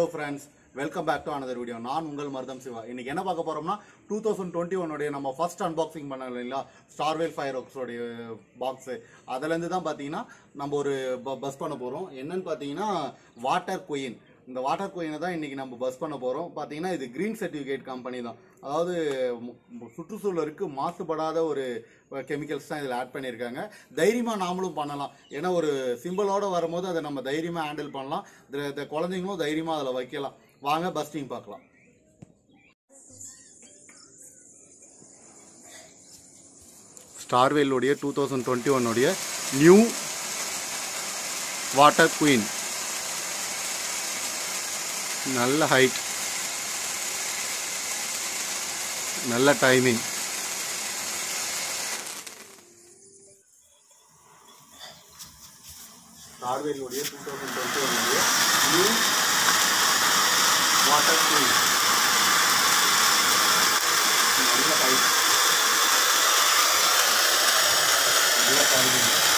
friends welcome back to another video நான் உங்கள் மருதம் சிவா இன்னைக்கு என்ன பார்க்க போறோம்னா டூ தௌசண்ட் டுவெண்ட்டி ஒன்னுடைய நம்ம ஃபர்ஸ்ட் அன்பாக்சிங் பண்ண இல்லைங்களா ஸ்டார்வேல் ஃபயர் ஒர்க்ஸோடைய பாக்ஸு அதுலேருந்து தான் பார்த்தீங்கன்னா நம்ம ஒரு பஸ் பண்ண போகிறோம் என்னன்னு பார்த்தீங்கன்னா வாட்டர் குயின் இந்த வாட்டர் குயினை தான் இன்னைக்கு நம்ம பஸ் பண்ண போகிறோம் பார்த்தீங்கன்னா இது கிரீன் சர்டிஃபிகேட் கம்பெனி தான் அதாவது மு- மு- சுற்றுச்சூழலுக்கு மாசுபடாத ஒரு கெமிக்கல்ஸ் தான் இதில் ஆட் பண்ணியிருக்காங்க தைரியமாக நாமளும் பண்ணலாம் ஏன்னா ஒரு சிம்பிளோட வரும்போது அதை நம்ம தைரியமாக ஹேண்டில் பண்ணலாம் இந்த- இந்த குழந்தைங்களும் தைரியமாக அதில் வைக்கலாம் வாங்க பஸ்டிங் பார்க்கலாம் ஸ்டார்வேலுடைய டூ தௌசண்ட் டுவெண்ட்டி ஒன்னுடைய நியூ வாட்டர் குயின் நல்ல ஹைட் நல்ல டைமிங் நார்வேலுடைய டூ தௌசண்ட் டுவெண்ட்டி ஒன்னுடைய நியூ வாட்டர் குயின் நல்ல ஹைட் நல்ல டைமிங்